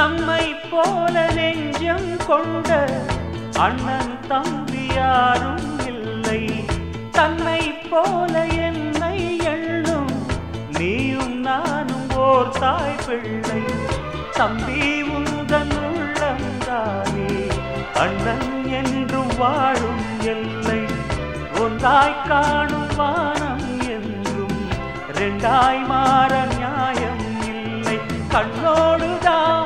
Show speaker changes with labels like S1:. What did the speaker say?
S1: நம்மை போல நெஞ்சம் கொண்ட அண்ணன் தம்பி யாரும் இல்லை தன்னை போல என்னை எண்ணும் நீயும் நானும் ஓர் தாய் பிள்ளை தம்பி உந்தன் உள்ளந்தானே அண்ணன் என்றும் வாழும் எல்லை ஒன்றாய் காணும் வானம் என்றும் ரெண்டாய் மாற நியாயம் இல்லை கண்ணோடுதான்